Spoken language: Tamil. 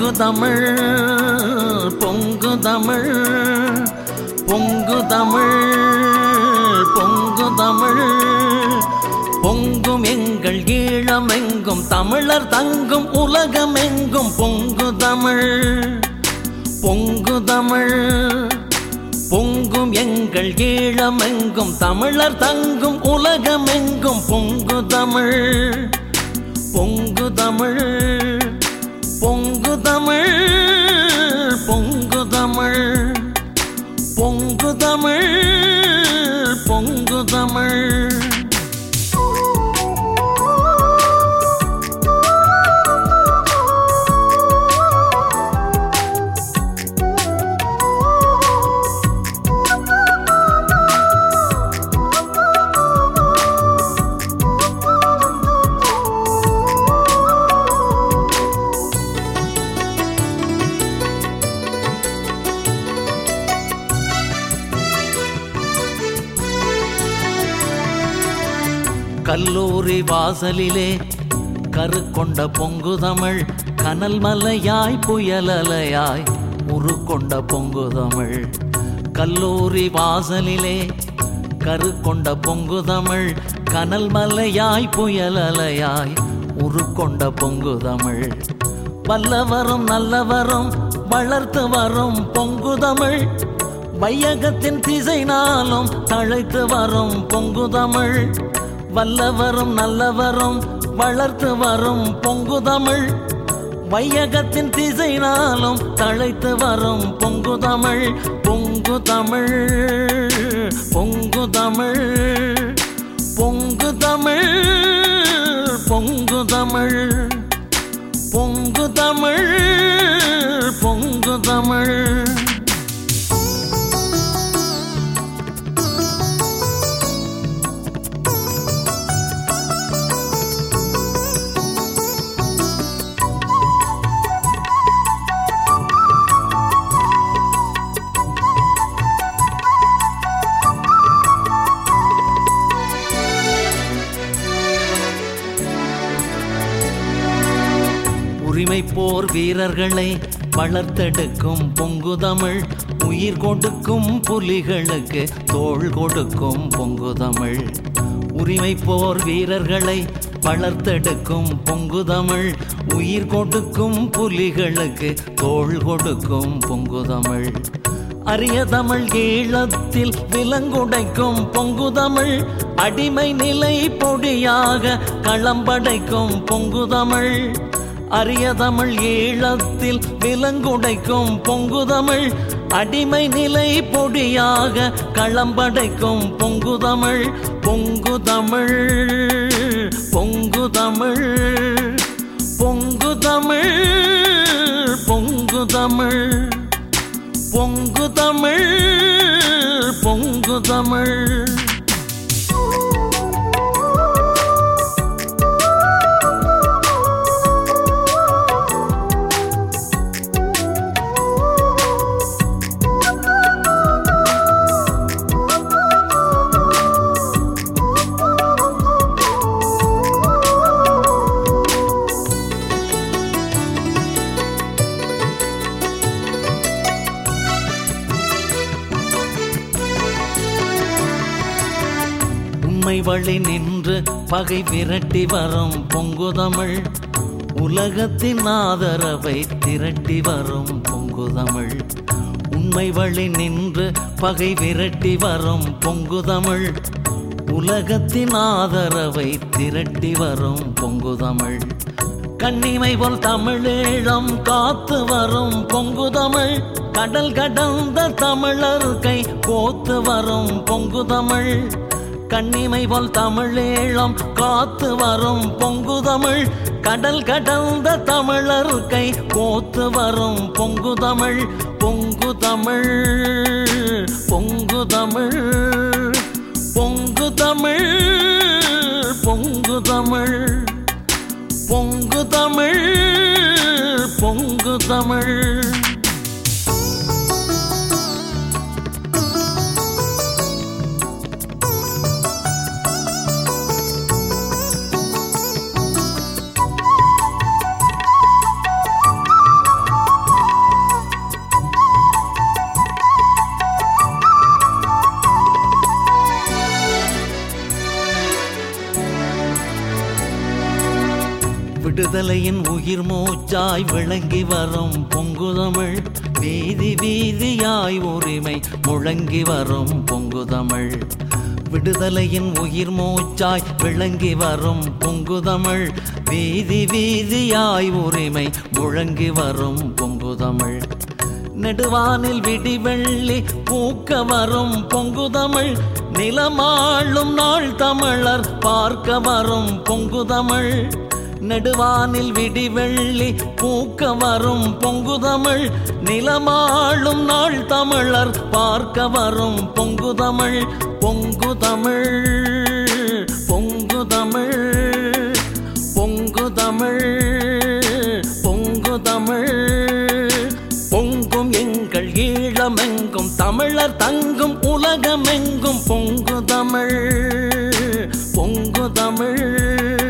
பொங்கு தமிழ் பொங்கு தமிழ் பொங்கு தமிழ் பொங்கு தமிழ் பொங்கும் எங்கள் ஈழமெங்கும் தமிழர் தங்கும் உலகமெங்கும் பொங்கு தமிழ் பொங்கு தமிழ் பொங்கும் எங்கள் ஈழமெங்கும் தமிழர் தங்கும் உலகமெங்கும் பொங்கு தமிழ் பொங்கு தமிழ் பொங்கு தமிழ் பொங்கு தமிழ் பொங்கு தமிழ் பொங்கு தமிழ் கல்லூரி வாசலிலே கருக்கொண்ட பொங்குதமிழ் கனல் மலையாய் புயலலையாய் உருக்கொண்ட பொங்குதமிழ் கல்லூரி வாசலிலே கருக்கொண்ட பொங்குதமிழ் கனல் மலையாய் புயலலையாய் உருக்கொண்ட பொங்குதமிழ் வல்லவரும் நல்லவரும் வளர்த்து வரும் பொங்குதமிழ் வையகத்தின் திசைனாலும் தழைத்து வரும் பொங்குதமிழ் வல்லவரும் நல்லவரும் வளர்த்து வரும் பொங்குதமிழ் வையகத்தின் திசைனாலும் தழைத்து வரும் பொங்குதமிழ் பொங்கு தமிழ் பொங்கு தமிழ் பொங்கு தமிழ் பொங்கு தமிழ் பொங்கு தமிழ் பொங்கு தமிழ் உரிமை போர் வீரர்களை வளர்த்தெடுக்கும் பொங்குதமிழ் உயிர் கொடுக்கும் புலிகளுக்கு தோள் கொடுக்கும் பொங்குதமிழ் உரிமை போர் வீரர்களை வளர்த்தெடுக்கும் பொங்குதமிழ் உயிர் கொடுக்கும் புலிகளுக்கு தோள் கொடுக்கும் பொங்குதமிழ் அரிய தமிழ் ஈழத்தில் விலங்குடைக்கும் பொங்குதமிழ் அடிமை நிலை பொடியாக களம்படைக்கும் பொங்குதமிழ் அரிய தமிழ் ஈழத்தில் விலங்குடைக்கும் பொங்குதமிழ் அடிமை நிலை பொடியாக களம்படைக்கும் பொங்குதமிழ் பொங்குதமிழ் பொங்குதமிழ் பொங்குதமிழ் பொங்குதமிழ் பொங்கு தமிழ் பொங்கு தமிழ் உண்மை வழி நின்று பகை விரட்டி வரும் பொங்குதமிழ் உலகத்தின் ஆதரவை திரட்டி வரும் பொங்குதமிழ் உண்மை வழி நின்று பகை விரட்டி வரும் பொங்குதமிழ் உலகத்தின் ஆதரவை திரட்டி வரும் பொங்குதமிழ் கண்ணிமை போல் தமிழீழம் காத்து வரும் பொங்குதமிழ் கடல் கடந்த தமிழர் கை கோத்து வரும் பொங்குதமிழ் கண்ணிமை போல் தமிழீழம் காத்து வரும் பொங்குதமிழ் கடல் கடந்த தமிழர் கை கோத்து வரும் பொங்குதமிழ் பொங்குதமிழ் பொங்குதமிழ் பொங்குதமிழ் பொங்குதமிழ் பொங்கு தமிழ் பொங்கு தமிழ் விடுதலையின் உயிர் மூச்சாய் விளங்கி வரும் பொங்குதமிழ் வீதி வீதியாய் உரிமை முழங்கி வரும் பொங்குதமிழ் விடுதலையின் உயிர் மூச்சாய் விளங்கி வரும் பொங்குதமிழ் வீதி வீதியாய் உரிமை முழங்கி வரும் பொங்குதமிழ் நெடுவானில் விடிவெள்ளி பூக்க வரும் பொங்குதமிழ் நிலமாளும் நாள் தமிழர் பார்க்க வரும் பொங்குதமிழ் நெடுவானில் விடிவெள்ளி பூக்க வரும் பொங்குதமிழ் நிலமாளும் நாள் தமிழர் பார்க்க வரும் பொங்குதமிழ் பொங்குதமிழ் பொங்குதமிழ் பொங்குதமிழ் பொங்குதமிழ் பொங்கும் எங்கள் ஈழமெங்கும் தமிழர் தங்கும் உலகமெங்கும் பொங்கு தமிழ் பொங்கு தமிழ்